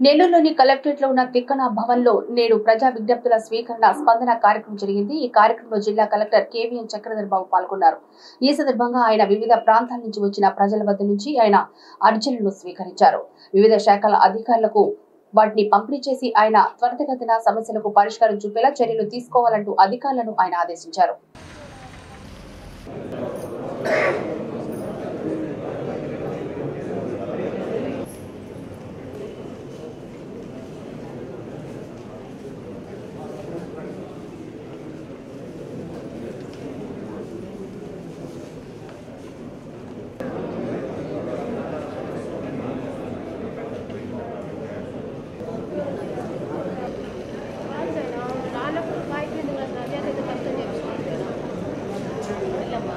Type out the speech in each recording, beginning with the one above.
నెల్లూరులోని కలెక్టరేట్ లో ఉన్న తిక్కన భవన్ లో నేడు ప్రజా విజ్ఞప్తుల స్వీకరణ స్పందన కార్యక్రమం జరిగింది ఈ కార్యక్రమంలో జిల్లా కలెక్టర్ కేవీఎన్ చక్రధర్ బాబు పాల్గొన్నారు ఈ సందర్భంగా ఆయన వివిధ ప్రాంతాల నుంచి వచ్చిన ప్రజల వద్ద నుంచి ఆయన అర్జీలను స్వీకరించారు వివిధ శాఖల అధికారులకు వాటిని పంపిణీ చేసి ఆయన త్వరితగతిన సమస్యలకు పరిష్కారం చూపేలా చర్యలు తీసుకోవాలంటూ అధికారులను ఆయన ఆదేశించారు రానప్పుడు బాయ్కి ఎందుకు అసలు అదే అయితే కష్టం చేపించుకుంటాను వెళ్ళమ్మా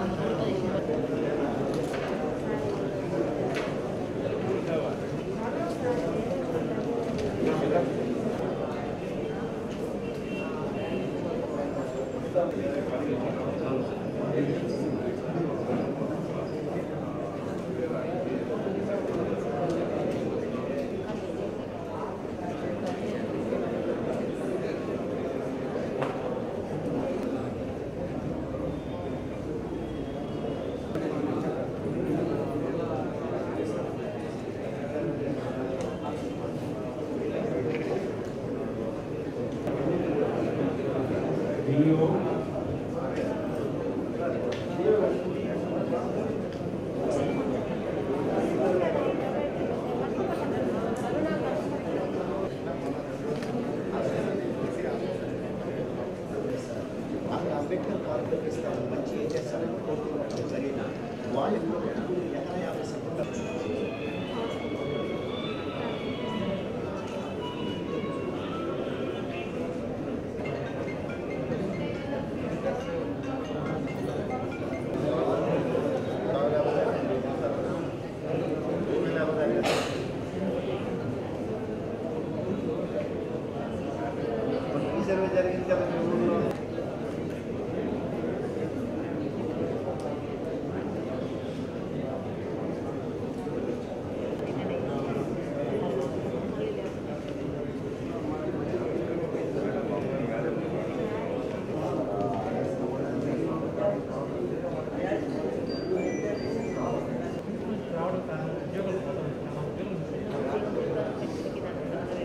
Thank